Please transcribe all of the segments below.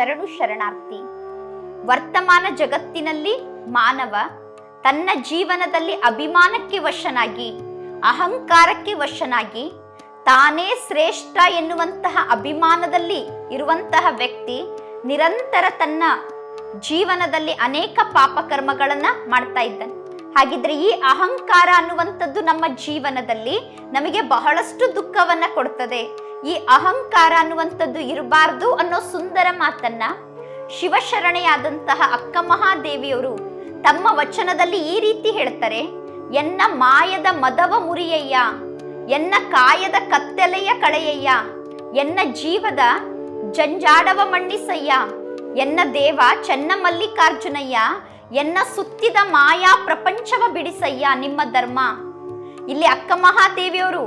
ಶರಣು ಶರಣಾರ್ಥಿ ವರ್ತಮಾನ ಜಗತ್ತಿನಲ್ಲಿ ಮಾನವ ತನ್ನ ಜೀವನದಲ್ಲಿ ಅಭಿಮಾನಕ್ಕೆ ವಶನಾಗಿ ಅಹಂಕಾರಕ್ಕೆ ವಶನಾಗಿ ತಾನೇ ಶ್ರೇಷ್ಠ ಎನ್ನುವಂತಹ ಅಭಿಮಾನದಲ್ಲಿ ಇರುವಂತಹ ವ್ಯಕ್ತಿ ನಿರಂತರ ತನ್ನ ಜೀವನದಲ್ಲಿ ಅನೇಕ ಪಾಪಕರ್ಮಗಳನ್ನ ಮಾಡ್ತಾ ಇದ್ದಾನೆ ಹಾಗಿದ್ರೆ ಈ ಅಹಂಕಾರ ಅನ್ನುವಂಥದ್ದು ನಮ್ಮ ಜೀವನದಲ್ಲಿ ನಮಗೆ ಬಹಳಷ್ಟು ದುಃಖವನ್ನ ಕೊಡ್ತದೆ ಈ ಅಹಂಕಾರ ಅನ್ನುವಂಥದ್ದು ಇರಬಾರ್ದು ಅನ್ನೋ ಸುಂದರ ಮಾತನ್ನ ಶಿವಶರಣೆಯಾದಂತಹ ಅಕ್ಕ ಮಹಾದೇವಿಯವರು ತಮ್ಮ ವಚನದಲ್ಲಿ ಈ ರೀತಿ ಹೇಳ್ತಾರೆ ಎನ್ನ ಮಾಯದ ಮದವ ಮುರಿಯಯ್ಯ ಎನ್ನ ಕಾಯದ ಕತ್ತಲೆಯ ಕಳೆಯಯ್ಯ ಎನ್ನ ಜೀವದ ಜಂಜಾಡವ ಮಣ್ಣಿಸಯ್ಯ ಎನ್ನ ದೇವ ಚೆನ್ನ ಮಲ್ಲಿಕಾರ್ಜುನಯ್ಯ ಎನ್ನ ಸುತ್ತಿದ ಮಾಯಾ ಪ್ರಪಂಚವ ಬಿಡಿಸಯ್ಯ ನಿಮ್ಮ ಧರ್ಮ ಇಲ್ಲಿ ಅಕ್ಕ ಮಹಾದೇವಿಯವರು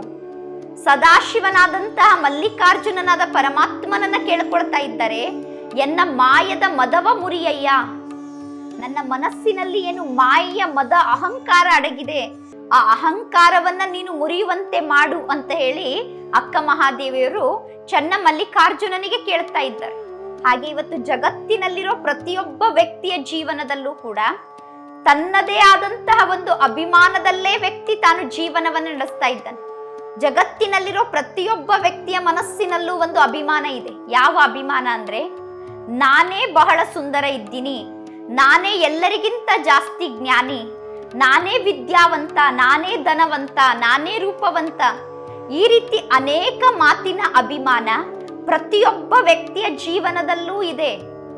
ಸದಾಶಿವನಾದಂತಹ ಮಲ್ಲಿಕಾರ್ಜುನನಾದ ಪರಮಾತ್ಮನನ್ನ ಕೇಳ್ಕೊಳ್ತಾ ಇದ್ದಾರೆ ಎನ್ನ ಮಾಯದ ಮದವ ಮುರಿಯಯ್ಯ ನನ್ನ ಮನಸ್ಸಿನಲ್ಲಿ ಏನು ಮಾಯೆಯ ಮದ ಅಹಂಕಾರ ಅಡಗಿದೆ ಆ ಅಹಂಕಾರವನ್ನ ನೀನು ಮುರಿಯುವಂತೆ ಮಾಡು ಅಂತ ಹೇಳಿ ಅಕ್ಕ ಮಹಾದೇವಿಯವರು ಚೆನ್ನ ಮಲ್ಲಿಕಾರ್ಜುನನಿಗೆ ಕೇಳ್ತಾ ಇದ್ದಾರೆ ಹಾಗೆ ಇವತ್ತು ಜಗತ್ತಿನಲ್ಲಿರೋ ಪ್ರತಿಯೊಬ್ಬ ವ್ಯಕ್ತಿಯ ಜೀವನದಲ್ಲೂ ಕೂಡ ತನ್ನದೇ ಆದಂತಹ ಒಂದು ಅಭಿಮಾನದಲ್ಲೇ ವ್ಯಕ್ತಿ ತಾನು ಜೀವನವನ್ನು ನಡೆಸ್ತಾ ಇದ್ದಾನೆ ಜಗತ್ತಿನಲ್ಲಿರೋ ಪ್ರತಿಯೊಬ್ಬ ವ್ಯಕ್ತಿಯ ಮನಸ್ಸಿನಲ್ಲೂ ಒಂದು ಅಭಿಮಾನ ಇದೆ ಯಾವ ಅಭಿಮಾನ ಅಂದ್ರೆ ನಾನೇ ಬಹಳ ಸುಂದರ ಇದ್ದೀನಿ ನಾನೇ ಎಲ್ಲರಿಗಿಂತ ಜಾಸ್ತಿ ಜ್ಞಾನಿ ನಾನೇ ವಿದ್ಯಾವಂತ ನಾನೇ ಧನವಂತ ನಾನೇ ರೂಪವಂತ ಈ ರೀತಿ ಅನೇಕ ಮಾತಿನ ಅಭಿಮಾನ ಪ್ರತಿಯೊಬ್ಬ ವ್ಯಕ್ತಿಯ ಜೀವನದಲ್ಲೂ ಇದೆ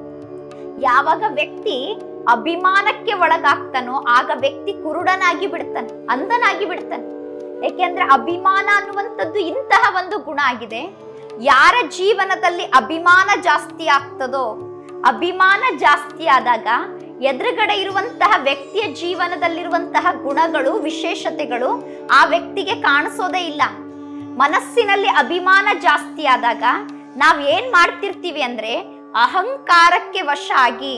ಯಾವಾಗ ವ್ಯಕ್ತಿ ಅಭಿಮಾನಕ್ಕೆ ಒಳಗಾಗ್ತಾನೋ ಆಗ ವ್ಯಕ್ತಿ ಕುರುಡನಾಗಿ ಬಿಡ್ತಾನೆ ಅಂಧನಾಗಿ ಬಿಡ್ತಾನೆ ಏಕೆಂದ್ರೆ ಅಭಿಮಾನ ಅನ್ನುವಂಥದ್ದು ಇಂತಹ ಒಂದು ಗುಣ ಆಗಿದೆ ಯಾರ ಜೀವನದಲ್ಲಿ ಅಭಿಮಾನ ಜಾಸ್ತಿ ಆಗ್ತದೋ ಅಭಿಮಾನ ಜಾಸ್ತಿ ಆದಾಗ ಎದುರುಗಡೆ ಇರುವಂತಹ ವ್ಯಕ್ತಿಯ ಜೀವನದಲ್ಲಿರುವಂತಹ ಗುಣಗಳು ವಿಶೇಷತೆಗಳು ಆ ವ್ಯಕ್ತಿಗೆ ಕಾಣಿಸೋದೇ ಇಲ್ಲ ಮನಸ್ಸಿನಲ್ಲಿ ಅಭಿಮಾನ ಜಾಸ್ತಿ ಆದಾಗ ನಾವ್ ಏನ್ ಮಾಡ್ತಿರ್ತೀವಿ ಅಂದ್ರೆ ಅಹಂಕಾರಕ್ಕೆ ವಶ ಆಗಿ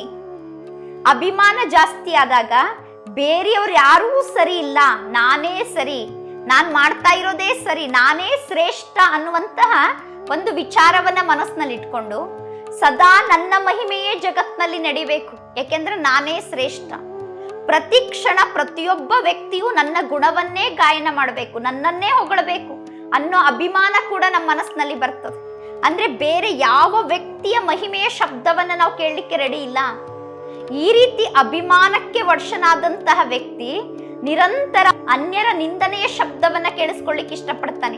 ಅಭಿಮಾನ ಜಾಸ್ತಿ ಆದಾಗ ಬೇರೆಯವ್ರು ಯಾರೂ ಸರಿ ಇಲ್ಲ ನಾನೇ ಸರಿ ನಾನ್ ಮಾಡ್ತಾ ಇರೋದೇ ಸರಿ ನಾನೇ ಶ್ರೇಷ್ಠ ಅನ್ನುವಂತಹ ಒಂದು ವಿಚಾರವನ್ನ ಮನಸ್ಸಿನಲ್ಲಿ ಇಟ್ಕೊಂಡು ಸದಾ ನನ್ನ ಮಹಿಮೆಯೇ ಜಗತ್ನಲ್ಲಿ ನಡಿಬೇಕು ಯಾಕೆಂದ್ರೆ ನಾನೇ ಶ್ರೇಷ್ಠ ಪ್ರತಿ ಕ್ಷಣ ಪ್ರತಿಯೊಬ್ಬ ವ್ಯಕ್ತಿಯು ನನ್ನ ಗುಣವನ್ನೇ ಗಾಯನ ಮಾಡಬೇಕು ನನ್ನನ್ನೇ ಹೊಗಳಬೇಕು ಅನ್ನೋ ಅಭಿಮಾನ ಕೂಡ ನಮ್ಮ ಮನಸ್ಸಿನಲ್ಲಿ ಬರ್ತದೆ ಅಂದ್ರೆ ಬೇರೆ ಯಾವ ವ್ಯಕ್ತಿಯ ಮಹಿಮೆಯ ಶಬ್ದವನ್ನ ನಾವು ಕೇಳಲಿಕ್ಕೆ ರೆಡಿ ಇಲ್ಲ ಈ ರೀತಿ ಅಭಿಮಾನಕ್ಕೆ ವರ್ಷನಾದಂತಹ ವ್ಯಕ್ತಿ ನಿರಂತರ ಅನ್ಯರ ನಿಂದನೆಯ ಶಬ್ದವನ್ನ ಕೇಳಿಸ್ಕೊಳ್ಳಿಕ್ಕೆ ಇಷ್ಟಪಡ್ತಾನೆ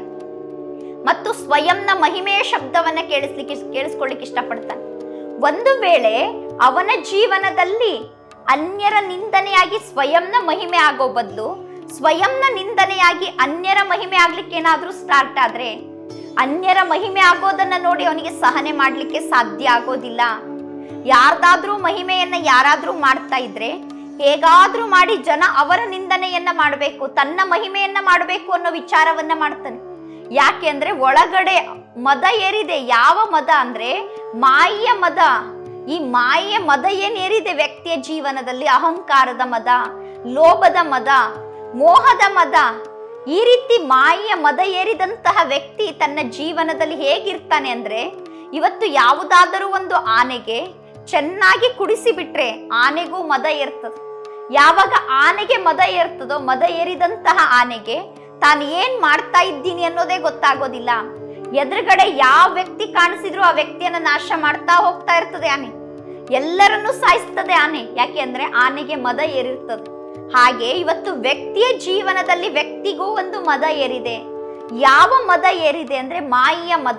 ಮತ್ತು ಸ್ವಯಂನ ಮಹಿಮೆಯ ಶಬ್ದವನ್ನ ಕೇಳಿಸ್ಲಿಕ್ಕೆ ಕೇಳಿಸ್ಕೊಳ್ಳಿಕ್ಕೆ ಇಷ್ಟಪಡ್ತಾನೆ ಒಂದು ವೇಳೆ ಅವನ ಜೀವನದಲ್ಲಿ ಅನ್ಯರ ನಿಂದನೆಯಾಗಿ ಸ್ವಯಂನ ಮಹಿಮೆ ಆಗೋ ಬದಲು ಸ್ವಯಂನ ನಿಂದನೆಯಾಗಿ ಅನ್ಯರ ಮಹಿಮೆ ಆಗ್ಲಿಕ್ಕೆ ಏನಾದ್ರೂ ಸ್ಟಾರ್ಟ್ ಆದ್ರೆ ಅನ್ಯರ ಮಹಿಮೆ ಆಗೋದನ್ನ ನೋಡಿ ಅವನಿಗೆ ಸಹನೆ ಮಾಡ್ಲಿಕ್ಕೆ ಸಾಧ್ಯ ಆಗೋದಿಲ್ಲ ಯಾರ್ದಾದ್ರೂ ಮಹಿಮೆಯನ್ನ ಯಾರಾದ್ರೂ ಮಾಡ್ತಾ ಇದ್ರೆ ಹೇಗಾದ್ರೂ ಮಾಡಿ ಜನ ಅವರ ನಿಂದನೆಯನ್ನ ಮಾಡಬೇಕು ತನ್ನ ಮಹಿಮೆಯನ್ನ ಮಾಡಬೇಕು ಅನ್ನೋ ವಿಚಾರವನ್ನ ಮಾಡ್ತಾನೆ ಯಾಕೆ ಅಂದ್ರೆ ಒಳಗಡೆ ಮದ ಏರಿದೆ ಯಾವ ಮದ ಅಂದ್ರೆ ಮಾಯೆಯ ಮದ ಈ ಮಾಯೆಯ ಮದ ಏನ್ ಏರಿದೆ ವ್ಯಕ್ತಿಯ ಜೀವನದಲ್ಲಿ ಅಹಂಕಾರದ ಮದ ಲೋಭದ ಮದ ಮೋಹದ ಮದ ಈ ರೀತಿ ಮಾಯೆಯ ಮದ ಏರಿದಂತಹ ವ್ಯಕ್ತಿ ತನ್ನ ಜೀವನದಲ್ಲಿ ಹೇಗಿರ್ತಾನೆ ಅಂದ್ರೆ ಇವತ್ತು ಯಾವುದಾದರೂ ಒಂದು ಆನೆಗೆ ಚೆನ್ನಾಗಿ ಕುಡಿಸಿ ಬಿಟ್ರೆ ಆನೆಗೂ ಮದ ಏರ್ತದೆ ಯಾವಾಗ ಆನೆಗೆ ಮದ ಏರ್ತದೋ ಮದ ಏರಿದಂತಹ ಆನೆಗೆ ತಾನು ಏನ್ ಮಾಡ್ತಾ ಇದ್ದೀನಿ ಅನ್ನೋದೇ ಗೊತ್ತಾಗೋದಿಲ್ಲ ಎದುರುಗಡೆ ಯಾವ ವ್ಯಕ್ತಿ ಕಾಣಿಸಿದ್ರು ಆ ವ್ಯಕ್ತಿಯನ್ನ ನಾಶ ಮಾಡ್ತಾ ಹೋಗ್ತಾ ಇರ್ತದೆ ಆನೆ ಎಲ್ಲರನ್ನೂ ಸಾಯಿಸ್ತದೆ ಆನೆ ಯಾಕೆ ಅಂದ್ರೆ ಆನೆಗೆ ಮದ ಏರಿರ್ತದೆ ಹಾಗೆ ಇವತ್ತು ವ್ಯಕ್ತಿಯ ಜೀವನದಲ್ಲಿ ವ್ಯಕ್ತಿಗೂ ಒಂದು ಮದ ಏರಿದೆ ಯಾವ ಮದ ಏರಿದೆ ಅಂದ್ರೆ ಮಾಯಿಯ ಮದ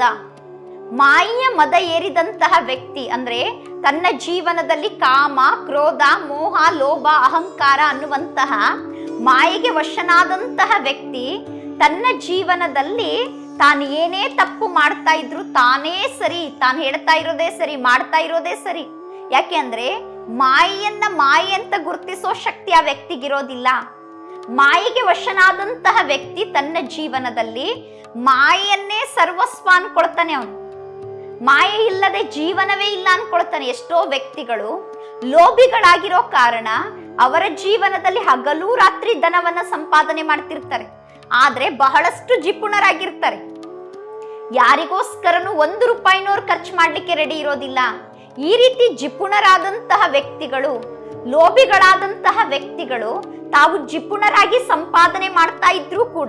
ಮಾಯಿಯ ಮದ ಏರಿದಂತಹ ವ್ಯಕ್ತಿ ಅಂದ್ರೆ ತನ್ನ ಜೀವನದಲ್ಲಿ ಕಾಮ ಕ್ರೋಧ ಮೋಹ ಲೋಭ ಅಹಂಕಾರ ಅನ್ನುವಂತಹ ಮಾಯೆಗೆ ವಶನಾದಂತಹ ವ್ಯಕ್ತಿ ತನ್ನ ಜೀವನದಲ್ಲಿ ತಾನು ಏನೇ ತಪ್ಪು ಮಾಡ್ತಾ ಇದ್ರು ತಾನೇ ಸರಿ ತಾನು ಹೇಳ್ತಾ ಇರೋದೇ ಸರಿ ಮಾಡ್ತಾ ಇರೋದೇ ಸರಿ ಯಾಕೆ ಅಂದ್ರೆ ಮಾಯೆಯನ್ನ ಮಾಯೆ ಅಂತ ಗುರುತಿಸೋ ಶಕ್ತಿ ಆ ವ್ಯಕ್ತಿಗಿರೋದಿಲ್ಲ ಮಾಯೆಗೆ ವಶನಾದಂತಹ ವ್ಯಕ್ತಿ ತನ್ನ ಜೀವನದಲ್ಲಿ ಮಾಯೆಯನ್ನೇ ಸರ್ವಸ್ವ ಅನ್ಕೊಳ್ತಾನೆ ಅವನು ಮಾಯೆ ಇಲ್ಲದೆ ಜೀವನವೇ ಇಲ್ಲ ಅನ್ಕೊಳ್ತಾನೆ ಎಷ್ಟೋ ವ್ಯಕ್ತಿಗಳು ಲೋಭಿಗಳಾಗಿರೋ ಕಾರಣ ಅವರ ಜೀವನದಲ್ಲಿ ಹಗಲು ರಾತ್ರಿ ಧನವನ್ನ ಸಂಪಾದನೆ ಮಾಡ್ತಿರ್ತಾರೆ ಆದ್ರೆ ಬಹಳಷ್ಟು ಜಿಪುಣರಾಗಿರ್ತಾರೆ ಯಾರಿಗೋಸ್ಕರನು ಒಂದು ರೂಪಾಯಿನೋರು ಖರ್ಚು ಮಾಡ್ಲಿಕ್ಕೆ ರೆಡಿ ಇರೋದಿಲ್ಲ ಈ ರೀತಿ ಜಿಪುಣರಾದಂತಹ ವ್ಯಕ್ತಿಗಳು ಲೋಭಿಗಳಾದಂತಹ ವ್ಯಕ್ತಿಗಳು ತಾವು ಜಿಪುಣರಾಗಿ ಸಂಪಾದನೆ ಮಾಡ್ತಾ ಇದ್ರೂ ಕೂಡ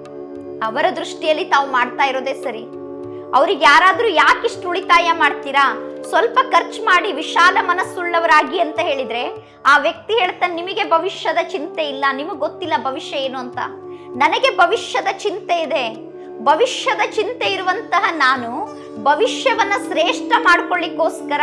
ಅವರ ದೃಷ್ಟಿಯಲ್ಲಿ ತಾವು ಮಾಡ್ತಾ ಇರೋದೇ ಸರಿ ಅವ್ರಿಗೆ ಯಾರಾದ್ರೂ ಯಾಕಿಷ್ಟು ಉಳಿತಾಯ ಮಾಡ್ತೀರಾ ಸ್ವಲ್ಪ ಖರ್ಚು ಮಾಡಿ ವಿಶಾಲ ಮನಸ್ಸುಳ್ಳವರಾಗಿ ಅಂತ ಹೇಳಿದ್ರೆ ಆ ವ್ಯಕ್ತಿ ಹೇಳ್ತಾನೆ ನಿಮಗೆ ಭವಿಷ್ಯದ ಚಿಂತೆ ಇಲ್ಲ ನಿಮಗೆ ಗೊತ್ತಿಲ್ಲ ಭವಿಷ್ಯ ಏನು ಅಂತ ನನಗೆ ಭವಿಷ್ಯದ ಚಿಂತೆ ಇದೆ ಭವಿಷ್ಯದ ಚಿಂತೆ ಇರುವಂತಹ ನಾನು ಭವಿಷ್ಯವನ್ನ ಶ್ರೇಷ್ಠ ಮಾಡ್ಕೊಳ್ಳಿಕ್ಕೋಸ್ಕರ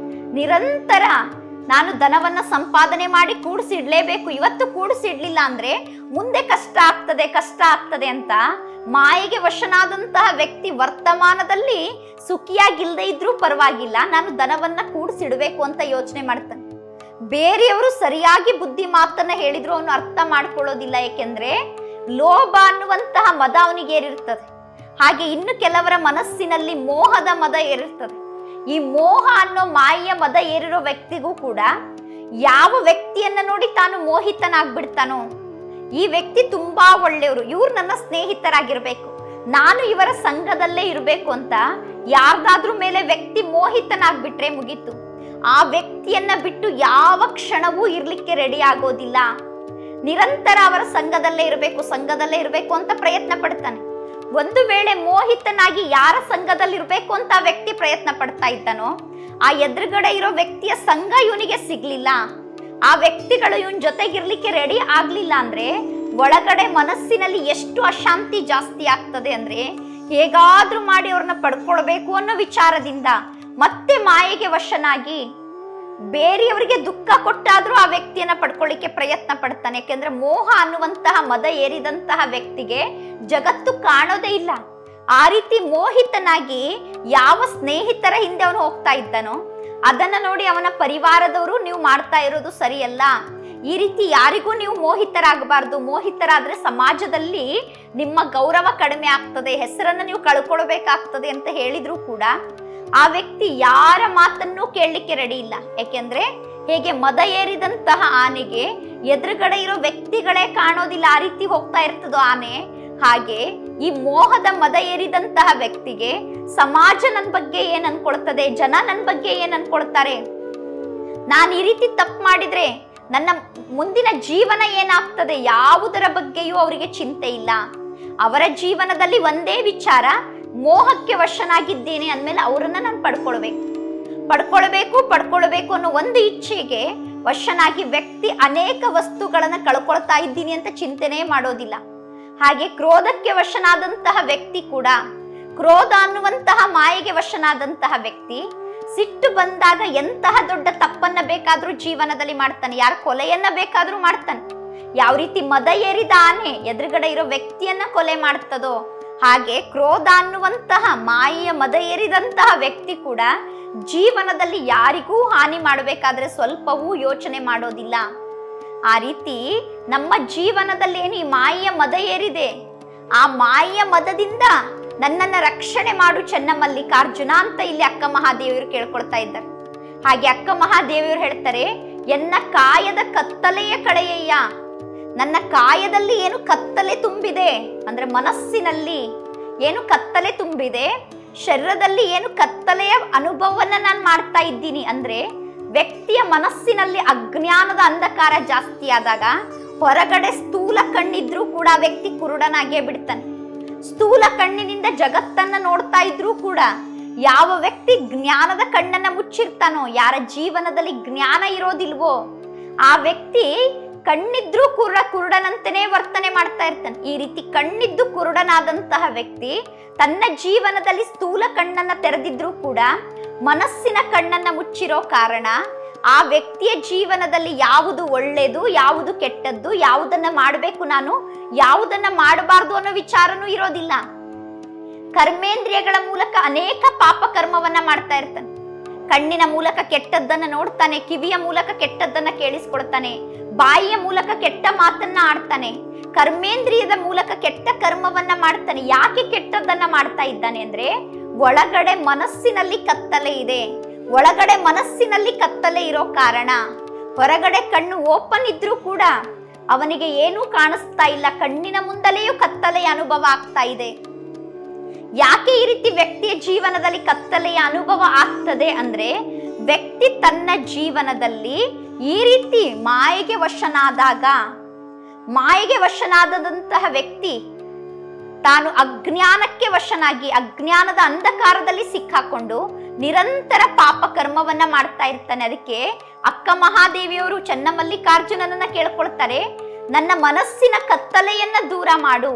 ನಿರಂತರ ನಾನು ಧನವನ್ನ ಸಂಪಾದನೆ ಮಾಡಿ ಕೂಡಿಸಿಡ್ಲೇಬೇಕು ಇವತ್ತು ಕೂಡಿಸಿಡ್ಲಿಲ್ಲ ಅಂದ್ರೆ ಮುಂದೆ ಕಷ್ಟ ಆಗ್ತದೆ ಕಷ್ಟ ಆಗ್ತದೆ ಅಂತ ಮಾಯೆಗೆ ವಶನಾದಂತಹ ವ್ಯಕ್ತಿ ವರ್ತಮಾನದಲ್ಲಿ ಸುಖಿಯಾಗಿಲ್ದೇ ಇದ್ರೂ ಪರವಾಗಿಲ್ಲ ನಾನು ಧನವನ್ನ ಕೂಡಿಸಿಡ್ಬೇಕು ಅಂತ ಯೋಚನೆ ಮಾಡ್ತಾನೆ ಬೇರೆಯವರು ಸರಿಯಾಗಿ ಬುದ್ಧಿ ಮಾತನ್ನ ಹೇಳಿದ್ರು ಅವನು ಅರ್ಥ ಮಾಡ್ಕೊಳ್ಳೋದಿಲ್ಲ ಏಕೆಂದ್ರೆ ಲೋಭ ಅನ್ನುವಂತಹ ಮದ ಅವನಿಗೆ ಏರಿರ್ತದೆ ಹಾಗೆ ಇನ್ನು ಕೆಲವರ ಮನಸ್ಸಿನಲ್ಲಿ ಮೋಹದ ಮದ ಏರಿರ್ತದೆ ಈ ಮೋಹ ಅನ್ನೋ ಮಾಯೆಯ ಮದ ಏರಿರೋ ವ್ಯಕ್ತಿಗೂ ಕೂಡ ಯಾವ ವ್ಯಕ್ತಿಯನ್ನ ನೋಡಿ ತಾನು ಮೋಹಿತನಾಗ್ಬಿಡ್ತಾನೋ ಈ ವ್ಯಕ್ತಿ ತುಂಬಾ ಒಳ್ಳೆಯವರು ಇವ್ರು ನನ್ನ ಸ್ನೇಹಿತರಾಗಿರ್ಬೇಕು ನಾನು ಇವರ ಸಂಘದಲ್ಲೇ ಇರಬೇಕು ಅಂತ ಯಾರ್ದಾದ್ರೂ ಮೇಲೆ ವ್ಯಕ್ತಿ ಮೋಹಿತನಾಗ್ಬಿಟ್ರೆ ಮುಗೀತು ಆ ವ್ಯಕ್ತಿಯನ್ನ ಬಿಟ್ಟು ಯಾವ ಕ್ಷಣವೂ ಇರ್ಲಿಕ್ಕೆ ರೆಡಿ ಆಗೋದಿಲ್ಲ ನಿರಂತರ ಅವರ ಸಂಘದಲ್ಲೇ ಇರಬೇಕು ಸಂಘದಲ್ಲೇ ಇರಬೇಕು ಅಂತ ಪ್ರಯತ್ನ ಪಡ್ತಾನೆ ಒಂದು ವೇಳೆ ಮೋಹಿತನಾಗಿ ಯಾರ ಸಂಘದಲ್ಲಿ ಇರಬೇಕು ಅಂತ ಆ ವ್ಯಕ್ತಿ ಪ್ರಯತ್ನ ಪಡ್ತಾ ಇದ್ದಾನೋ ಆ ಎದುರುಗಡೆ ಇರೋ ವ್ಯಕ್ತಿಯ ಸಂಘ ಇವನಿಗೆ ಸಿಗ್ಲಿಲ್ಲ ಆ ವ್ಯಕ್ತಿಗಳು ಇವನ್ ಜೊತೆಗಿರ್ಲಿಕ್ಕೆ ರೆಡಿ ಆಗ್ಲಿಲ್ಲ ಅಂದ್ರೆ ಒಳಗಡೆ ಮನಸ್ಸಿನಲ್ಲಿ ಎಷ್ಟು ಅಶಾಂತಿ ಜಾಸ್ತಿ ಆಗ್ತದೆ ಅಂದ್ರೆ ಹೇಗಾದ್ರೂ ಮಾಡಿ ಅವ್ರನ್ನ ಪಡ್ಕೊಳ್ಬೇಕು ಅನ್ನೋ ವಿಚಾರದಿಂದ ಮತ್ತೆ ಮಾಯೆಗೆ ವಶನಾಗಿ ಬೇರೆಯವರಿಗೆ ದುಃಖ ಕೊಟ್ಟಾದ್ರೂ ಆ ವ್ಯಕ್ತಿಯನ್ನ ಪಡ್ಕೊಳ್ಳಿಕ್ಕೆ ಪ್ರಯತ್ನ ಪಡ್ತಾನೆ ಯಾಕೆಂದ್ರೆ ಮೋಹ ಅನ್ನುವಂತಹ ಮದ ಏರಿದಂತಹ ವ್ಯಕ್ತಿಗೆ ಜಗತ್ತು ಕಾಣೋದೇ ಇಲ್ಲ ಆ ರೀತಿ ಮೋಹಿತನಾಗಿ ಯಾವ ಸ್ನೇಹಿತರ ಹಿಂದೆ ಅವನು ಹೋಗ್ತಾ ಇದ್ದಾನೋ ಅದನ್ನ ನೋಡಿ ಅವನ ಪರಿವಾರದವರು ನೀವು ಮಾಡ್ತಾ ಇರೋದು ಸರಿಯಲ್ಲ ಈ ರೀತಿ ಯಾರಿಗೂ ನೀವು ಮೋಹಿತರಾಗಬಾರ್ದು ಮೋಹಿತರಾದ್ರೆ ಸಮಾಜದಲ್ಲಿ ನಿಮ್ಮ ಗೌರವ ಕಡಿಮೆ ಆಗ್ತದೆ ಹೆಸರನ್ನ ನೀವು ಕಳ್ಕೊಳ್ಬೇಕಾಗ್ತದೆ ಅಂತ ಹೇಳಿದ್ರು ಕೂಡ ಆ ವ್ಯಕ್ತಿ ಯಾರ ಮಾತನ್ನು ಕೇಳಲಿಕ್ಕೆ ರೆಡಿ ಇಲ್ಲ ಯಾಕೆಂದ್ರೆ ಹೇಗೆ ಮದ ಏರಿದಂತಹ ಆನೆಗೆ ಎದುರುಗಡೆ ಇರೋ ವ್ಯಕ್ತಿಗಳೇ ಕಾಣೋದಿಲ್ಲ ಆ ರೀತಿ ಹೋಗ್ತಾ ಇರ್ತದೋ ಆನೆ ಹಾಗೆ ಈ ಮೋಹದ ಮದ ಏರಿದಂತಹ ವ್ಯಕ್ತಿಗೆ ಸಮಾಜ ನನ್ನ ಬಗ್ಗೆ ಏನ್ ಅನ್ಕೊಳ್ತದೆ ಜನ ನನ್ನ ಬಗ್ಗೆ ಏನ್ ಅನ್ಕೊಳ್ತಾರೆ ನಾನು ಈ ರೀತಿ ತಪ್ಪು ಮಾಡಿದ್ರೆ ನನ್ನ ಮುಂದಿನ ಜೀವನ ಏನಾಗ್ತದೆ ಯಾವುದರ ಬಗ್ಗೆಯೂ ಅವರಿಗೆ ಚಿಂತೆ ಇಲ್ಲ ಅವರ ಜೀವನದಲ್ಲಿ ಒಂದೇ ವಿಚಾರ ಮೋಹಕ್ಕೆ ವಶನಾಗಿದ್ದೇನೆ ಅಂದಮೇಲೆ ಅವರನ್ನ ನಾನು ಪಡ್ಕೊಳ್ಬೇಕು ಪಡ್ಕೊಳ್ಬೇಕು ಪಡ್ಕೊಳ್ಬೇಕು ಅನ್ನೋ ಒಂದು ಇಚ್ಛೆಗೆ ವಶನಾಗಿ ವ್ಯಕ್ತಿ ಅನೇಕ ವಸ್ತುಗಳನ್ನ ಕಳ್ಕೊಳ್ತಾ ಇದ್ದೀನಿ ಅಂತ ಚಿಂತನೆ ಮಾಡೋದಿಲ್ಲ ಹಾಗೆ ಕ್ರೋಧಕ್ಕೆ ವಶನಾದಂತಹ ವ್ಯಕ್ತಿ ಕೂಡ ಕ್ರೋಧ ಅನ್ನುವಂತಹ ಮಾಯೆಗೆ ವಶನಾದಂತಹ ವ್ಯಕ್ತಿ ಸಿಟ್ಟು ಬಂದಾಗ ಎಂತಹ ದೊಡ್ಡ ತಪ್ಪನ್ನ ಬೇಕಾದ್ರೂ ಜೀವನದಲ್ಲಿ ಮಾಡ್ತಾನೆ ಯಾರ ಕೊಲೆಯನ್ನ ಬೇಕಾದ್ರೂ ಮಾಡ್ತಾನೆ ಯಾವ ರೀತಿ ಮದ ಏರಿದ ಆನೆ ಎದುರುಗಡೆ ಇರೋ ವ್ಯಕ್ತಿಯನ್ನ ಕೊಲೆ ಮಾಡ್ತದೋ ಹಾಗೆ ಕ್ರೋಧ ಅನ್ನುವಂತಹ ಮಾಯೆಯ ಮದ ಏರಿದಂತಹ ವ್ಯಕ್ತಿ ಕೂಡ ಜೀವನದಲ್ಲಿ ಯಾರಿಗೂ ಹಾನಿ ಮಾಡಬೇಕಾದ್ರೆ ಸ್ವಲ್ಪವೂ ಯೋಚನೆ ಮಾಡೋದಿಲ್ಲ ಆ ರೀತಿ ನಮ್ಮ ಜೀವನದಲ್ಲಿ ಏನು ಈ ಮಾಯೆಯ ಮದ ಏರಿದೆ ಆ ಮಾಯೆಯ ಮದದಿಂದ ನನ್ನನ್ನ ರಕ್ಷಣೆ ಮಾಡು ಚೆನ್ನಮಲ್ಲಿಕಾರ್ಜುನ ಅಂತ ಇಲ್ಲಿ ಅಕ್ಕ ಮಹಾದೇವಿಯರು ಕೇಳ್ಕೊಳ್ತಾ ಇದ್ದಾರೆ ಹಾಗೆ ಅಕ್ಕ ಮಹಾದೇವಿಯರು ಹೇಳ್ತಾರೆ ಎನ್ನ ಕಾಯದ ಕತ್ತಲೆಯ ಕಳೆಯಯ್ಯ ನನ್ನ ಕಾಯದಲ್ಲಿ ಏನು ಕತ್ತಲೆ ತುಂಬಿದೆ ಅಂದ್ರೆ ಮನಸ್ಸಿನಲ್ಲಿ ಏನು ಕತ್ತಲೆ ತುಂಬಿದೆ ಶರೀರದಲ್ಲಿ ಏನು ಕತ್ತಲೆಯ ಅನುಭವವನ್ನ ನಾನು ಮಾಡ್ತಾ ಇದ್ದೀನಿ ಅಂದ್ರೆ ವ್ಯಕ್ತಿಯ ಮನಸ್ಸಿನಲ್ಲಿ ಅಜ್ಞಾನದ ಅಂಧಕಾರ ಜಾಸ್ತಿ ಆದಾಗ ಹೊರಗಡೆ ಸ್ಥೂಲ ಕಣ್ಣಿದ್ರೂ ಕೂಡ ಆ ವ್ಯಕ್ತಿ ಕುರುಡನಾಗೇ ಬಿಡ್ತಾನೆ ಸ್ಥೂಲ ಕಣ್ಣಿನಿಂದ ಜಗತ್ತನ್ನ ನೋಡ್ತಾ ಇದ್ರೂ ಕೂಡ ಯಾವ ವ್ಯಕ್ತಿ ಜ್ಞಾನದ ಕಣ್ಣನ್ನ ಮುಚ್ಚಿರ್ತಾನೋ ಯಾರ ಜೀವನದಲ್ಲಿ ಜ್ಞಾನ ಇರೋದಿಲ್ವೋ ಆ ವ್ಯಕ್ತಿ ಕಣ್ಣಿದ್ರೂ ಕುರುಡ ಕುರುಡನಂತೆಯೇ ವರ್ತನೆ ಮಾಡ್ತಾ ಇರ್ತಾನೆ ಈ ರೀತಿ ಕಣ್ಣಿದ್ದು ಕುರುಡನಾದಂತಹ ವ್ಯಕ್ತಿ ತನ್ನ ಜೀವನದಲ್ಲಿ ಸ್ಥೂಲ ಕಣ್ಣನ್ನ ತೆರೆದಿದ್ರೂ ಕೂಡ ಮನಸ್ಸಿನ ಕಣ್ಣನ್ನ ಮುಚ್ಚಿರೋ ಕಾರಣ ಆ ವ್ಯಕ್ತಿಯ ಜೀವನದಲ್ಲಿ ಯಾವುದು ಒಳ್ಳೆಯದು ಯಾವುದು ಕೆಟ್ಟದ್ದು ಯಾವುದನ್ನ ಮಾಡಬೇಕು ನಾನು ಯಾವುದನ್ನ ಮಾಡಬಾರ್ದು ಅನ್ನೋ ವಿಚಾರನೂ ಇರೋದಿಲ್ಲ ಕರ್ಮೇಂದ್ರಿಯಗಳ ಮೂಲಕ ಅನೇಕ ಪಾಪ ಕರ್ಮವನ್ನ ಮಾಡ್ತಾ ಇರ್ತಾನೆ ಕಣ್ಣಿನ ಮೂಲಕ ಕೆಟ್ಟದ್ದನ್ನ ನೋಡ್ತಾನೆ ಕಿವಿಯ ಮೂಲಕ ಕೆಟ್ಟದ್ದನ್ನ ಕೇಳಿಸ್ಕೊಡ್ತಾನೆ ಬಾಯಿಯ ಮೂಲಕ ಕೆಟ್ಟ ಮಾತನ್ನ ಆಡ್ತಾನೆ ಕರ್ಮೇಂದ್ರಿಯದ ಮೂಲಕ ಕೆಟ್ಟ ಕರ್ಮವನ್ನ ಮಾಡ್ತಾನೆ ಯಾಕೆ ಕೆಟ್ಟದ್ದನ್ನ ಮಾಡ್ತಾ ಇದ್ದಾನೆ ಅಂದ್ರೆ ಒಳಗಡೆ ಮನಸ್ಸಿನಲ್ಲಿ ಕತ್ತಲೆ ಇದೆ ಒಳಗಡೆ ಮನಸ್ಸಿನಲ್ಲಿ ಕತ್ತಲೆ ಇರೋ ಕಾರಣ ಹೊರಗಡೆ ಕಣ್ಣು ಓಪನ್ ಇದ್ರೂ ಕೂಡ ಅವನಿಗೆ ಏನೂ ಕಾಣಿಸ್ತಾ ಇಲ್ಲ ಕಣ್ಣಿನ ಮುಂದಲೆಯೂ ಕತ್ತಲೆಯ ಅನುಭವ ಆಗ್ತಾ ಇದೆ ಯಾಕೆ ಈ ರೀತಿ ವ್ಯಕ್ತಿಯ ಜೀವನದಲ್ಲಿ ಕತ್ತಲೆಯ ಅನುಭವ ಆಗ್ತದೆ ಅಂದ್ರೆ ವ್ಯಕ್ತಿ ತನ್ನ ಜೀವನದಲ್ಲಿ ಈ ರೀತಿ ಮಾಯೆಗೆ ವಶನಾದಾಗ ಮಾಯೆಗೆ ವಶನಾದಂತಹ ವ್ಯಕ್ತಿ ತಾನು ಅಜ್ಞಾನಕ್ಕೆ ವಶನಾಗಿ ಅಜ್ಞಾನದ ಅಂಧಕಾರದಲ್ಲಿ ಸಿಕ್ಕಾಕೊಂಡು ನಿರಂತರ ಪಾಪ ಕರ್ಮವನ್ನ ಮಾಡ್ತಾ ಇರ್ತಾನೆ ಅದಕ್ಕೆ ಅಕ್ಕ ಮಹಾದೇವಿಯವರು ಚನ್ನಮಲ್ಲಿಕಾರ್ಜುನನನ್ನ ಕೇಳ್ಕೊಳ್ತಾರೆ ನನ್ನ ಮನಸ್ಸಿನ ಕತ್ತಲೆಯನ್ನ ದೂರ ಮಾಡು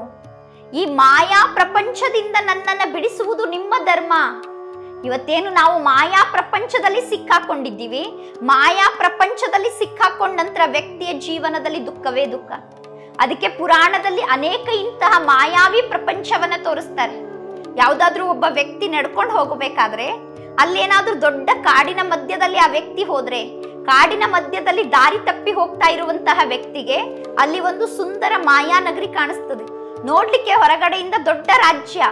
ಈ ಮಾಯಾ ಪ್ರಪಂಚದಿಂದ ನನ್ನನ್ನ ಬಿಡಿಸುವುದು ನಿಮ್ಮ ಧರ್ಮ ಇವತ್ತೇನು ನಾವು ಮಾಯಾ ಪ್ರಪಂಚದಲ್ಲಿ ಸಿಕ್ಕಾಕೊಂಡಿದ್ದೀವಿ ಮಾಯಾ ಪ್ರಪಂಚದಲ್ಲಿ ಸಿಕ್ಕಾಕೊಂಡ ನಂತರ ವ್ಯಕ್ತಿಯ ಜೀವನದಲ್ಲಿ ದುಃಖವೇ ದುಃಖ ಅದಕ್ಕೆ ಪುರಾಣದಲ್ಲಿ ಅನೇಕ ಇಂತಹ ಮಾಯಾವಿ ಪ್ರಪಂಚವನ್ನ ತೋರಿಸ್ತಾರೆ ಯಾವ್ದಾದ್ರೂ ಒಬ್ಬ ವ್ಯಕ್ತಿ ನಡ್ಕೊಂಡು ಹೋಗಬೇಕಾದ್ರೆ ಅಲ್ಲೇನಾದ್ರೂ ದೊಡ್ಡ ಕಾಡಿನ ಮಧ್ಯದಲ್ಲಿ ಆ ವ್ಯಕ್ತಿ ಹೋದ್ರೆ ಕಾಡಿನ ಮಧ್ಯದಲ್ಲಿ ದಾರಿ ತಪ್ಪಿ ಹೋಗ್ತಾ ಇರುವಂತಹ ವ್ಯಕ್ತಿಗೆ ಅಲ್ಲಿ ಒಂದು ಸುಂದರ ಮಾಯಾನಗರಿ ಕಾಣಿಸ್ತದೆ ನೋಡ್ಲಿಕ್ಕೆ ಹೊರಗಡೆಯಿಂದ ದೊಡ್ಡ ರಾಜ್ಯ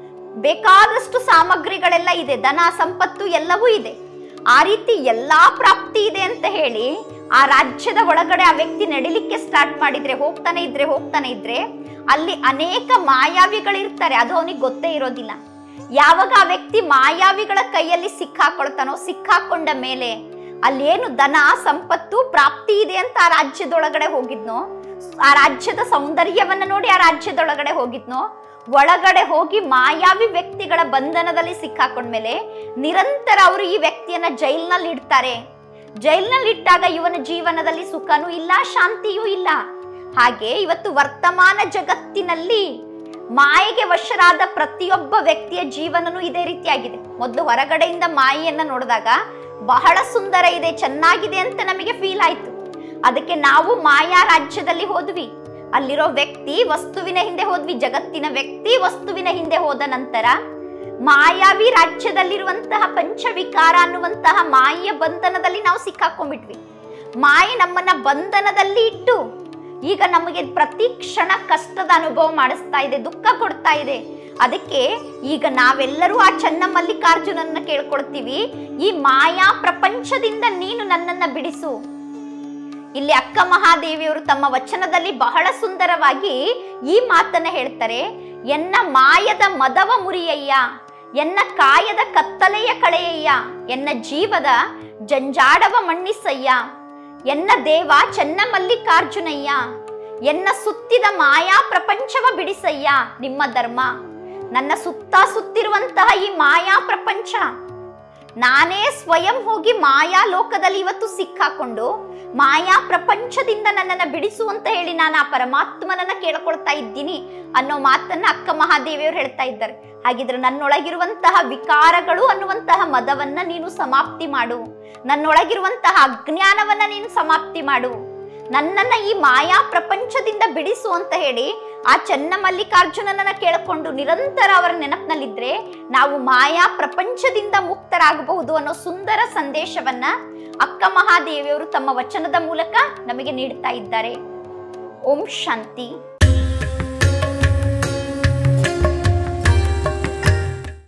ಬೇಕಾದಷ್ಟು ಸಾಮಗ್ರಿಗಳೆಲ್ಲ ಇದೆ ಧನ ಸಂಪತ್ತು ಎಲ್ಲವೂ ಇದೆ ಆ ರೀತಿ ಎಲ್ಲಾ ಪ್ರಾಪ್ತಿ ಇದೆ ಅಂತ ಹೇಳಿ ಆ ರಾಜ್ಯದ ಒಳಗಡೆ ಆ ವ್ಯಕ್ತಿ ನಡಿಲಿಕ್ಕೆ ಸ್ಟಾರ್ಟ್ ಮಾಡಿದ್ರೆ ಹೋಗ್ತಾನೆ ಇದ್ರೆ ಹೋಗ್ತಾನೆ ಇದ್ರೆ ಅಲ್ಲಿ ಅನೇಕ ಮಾಯಾವಿಗಳಿರ್ತಾರೆ ಅದು ಅವನಿಗೆ ಗೊತ್ತೇ ಇರೋದಿಲ್ಲ ಯಾವಾಗ ಆ ವ್ಯಕ್ತಿ ಮಾಯಾವಿಗಳ ಕೈಯಲ್ಲಿ ಸಿಕ್ಕಾಕೊಳ್ತಾನೋ ಸಿಕ್ಕಾಕೊಂಡ ಮೇಲೆ ಅಲ್ಲೇನು ಧನ ಸಂಪತ್ತು ಪ್ರಾಪ್ತಿ ಇದೆ ಅಂತ ಆ ರಾಜ್ಯದೊಳಗಡೆ ಹೋಗಿದ್ನೋ ಆ ರಾಜ್ಯದ ಸೌಂದರ್ಯವನ್ನ ನೋಡಿ ಆ ರಾಜ್ಯದೊಳಗಡೆ ಹೋಗಿದ್ನೋ ಒಳಗಡೆ ಹೋಗಿ ಮಾಯಾವಿ ವ್ಯಕ್ತಿಗಳ ಬಂಧನದಲ್ಲಿ ಸಿಕ್ಕಾಕೊಂಡ್ಮೇಲೆ ನಿರಂತರ ಅವರು ಈ ವ್ಯಕ್ತಿಯನ್ನ ಜೈಲ್ನಲ್ಲಿ ಇಡ್ತಾರೆ ಜೈಲ್ನಲ್ಲಿ ಇಟ್ಟಾಗ ಇವನ ಜೀವನದಲ್ಲಿ ಸುಖನೂ ಇಲ್ಲ ಶಾಂತಿಯೂ ಇಲ್ಲ ಹಾಗೆ ಇವತ್ತು ವರ್ತಮಾನ ಜಗತ್ತಿನಲ್ಲಿ ಮಾಯೆಗೆ ವಶರಾದ ಪ್ರತಿಯೊಬ್ಬ ವ್ಯಕ್ತಿಯ ಜೀವನನೂ ಇದೇ ರೀತಿಯಾಗಿದೆ ಮೊದಲು ಹೊರಗಡೆಯಿಂದ ಮಾಯೆಯನ್ನ ನೋಡಿದಾಗ ಬಹಳ ಸುಂದರ ಇದೆ ಚೆನ್ನಾಗಿದೆ ಅಂತ ನಮಗೆ ಫೀಲ್ ಆಯ್ತು ಅದಕ್ಕೆ ನಾವು ಮಾಯಾ ರಾಜ್ಯದಲ್ಲಿ ಹೋದ್ವಿ ಅಲ್ಲಿರೋ ವ್ಯಕ್ತಿ ವಸ್ತುವಿನ ಹಿಂದೆ ಹೋದ್ವಿ ಜಗತ್ತಿನ ವ್ಯಕ್ತಿ ವಸ್ತುವಿನ ಹಿಂದೆ ಹೋದ ನಂತರ ಮಾಯಾವಿ ರಾಜ್ಯದಲ್ಲಿರುವಂತಹ ಪಂಚವಿಕಾರ ಅನ್ನುವಂತಹ ಮಾಯೆಯ ಬಂಧನದಲ್ಲಿ ನಾವು ಸಿಕ್ಕಾಕೊಂಡ್ಬಿಟ್ವಿ ಮಾಯೆ ನಮ್ಮನ್ನ ಬಂಧನದಲ್ಲಿ ಇಟ್ಟು ಈಗ ನಮಗೆ ಪ್ರತಿ ಕ್ಷಣ ಕಷ್ಟದ ಅನುಭವ ಮಾಡಿಸ್ತಾ ಇದೆ ದುಃಖ ಕೊಡ್ತಾ ಇದೆ ಅದಕ್ಕೆ ಈಗ ನಾವೆಲ್ಲರೂ ಆ ಚನ್ನಮಲ್ಲಿಕಾರ್ಜುನನ್ನ ಕೇಳ್ಕೊಳ್ತೀವಿ ಈ ಮಾಯಾ ಪ್ರಪಂಚದಿಂದ ನೀನು ನನ್ನನ್ನ ಬಿಡಿಸು ಇಲ್ಲಿ ಅಕ್ಕ ಮಹಾದೇವಿಯವರು ತಮ್ಮ ವಚನದಲ್ಲಿ ಬಹಳ ಸುಂದರವಾಗಿ ಈ ಮಾತನ್ನ ಹೇಳ್ತಾರೆ ಎನ್ನ ಮಾಯದ ಮದವ ಮುರಿಯಯ್ಯ ಎನ್ನ ಕಾಯದ ಕತ್ತಲೆಯ ಕಳೆಯಯ್ಯ ಎನ್ನ ಜೀವದ ಜಂಜಾಡವ ಮಣ್ಣಿಸಯ್ಯ ಎನ್ನ ದೇವ ಚೆನ್ನ ಮಲ್ಲಿಕಾರ್ಜುನಯ್ಯ ಎನ್ನ ಸುತ್ತಿದ ಮಾಯಾ ಪ್ರಪಂಚವ ಬಿಡಿಸಯ್ಯ ನಿಮ್ಮ ಧರ್ಮ ನನ್ನ ಸುತ್ತ ಸುತ್ತಿರುವಂತಹ ಈ ಮಾಯಾ ಪ್ರಪಂಚ ನಾನೇ ಸ್ವಯಂ ಹೋಗಿ ಮಾಯಾ ಲೋಕದಲ್ಲಿ ಇವತ್ತು ಸಿಕ್ಕಾಕೊಂಡು ಮಾಯಾ ಪ್ರಪಂಚದಿಂದ ನನ್ನನ್ನು ಬಿಡಿಸು ಅಂತ ಹೇಳಿ ನಾನು ಆ ಪರಮಾತ್ಮನನ್ನ ಕೇಳ್ಕೊಳ್ತಾ ಇದ್ದೀನಿ ಅನ್ನೋ ಮಾತನ್ನ ಅಕ್ಕ ಮಹಾದೇವಿಯವರು ಹೇಳ್ತಾ ಇದ್ದಾರೆ ಹಾಗಿದ್ರೆ ನನ್ನೊಳಗಿರುವಂತಹ ವಿಕಾರಗಳು ಅನ್ನುವಂತಹ ಮದವನ್ನ ನೀನು ಸಮಾಪ್ತಿ ಮಾಡು ನನ್ನೊಳಗಿರುವಂತಹ ಅಜ್ಞಾನವನ್ನ ನೀನು ಸಮಾಪ್ತಿ ಮಾಡು ನನ್ನನ್ನ ಈ ಮಾಯಾ ಪ್ರಪಂಚದಿಂದ ಬಿಡಿಸು ಅಂತ ಹೇಳಿ ಆ ಚೆನ್ನ ಮಲ್ಲಿಕಾರ್ಜುನನನ್ನ ಕೇಳಿಕೊಂಡು ನಿರಂತರ ಅವರ ನೆನಪಿನಲ್ಲಿದ್ರೆ ನಾವು ಮಾಯಾ ಪ್ರಪಂಚದಿಂದ ಮುಕ್ತರಾಗಬಹುದು ಅನ್ನೋ ಸುಂದರ ಸಂದೇಶವನ್ನ ಅಕ್ಕ ಮಹಾದೇವಿಯವರು ತಮ್ಮ ವಚನದ ಮೂಲಕ ನಮಗೆ ನೀಡ್ತಾ ಇದ್ದಾರೆ ಓಂ ಶಾಂತಿ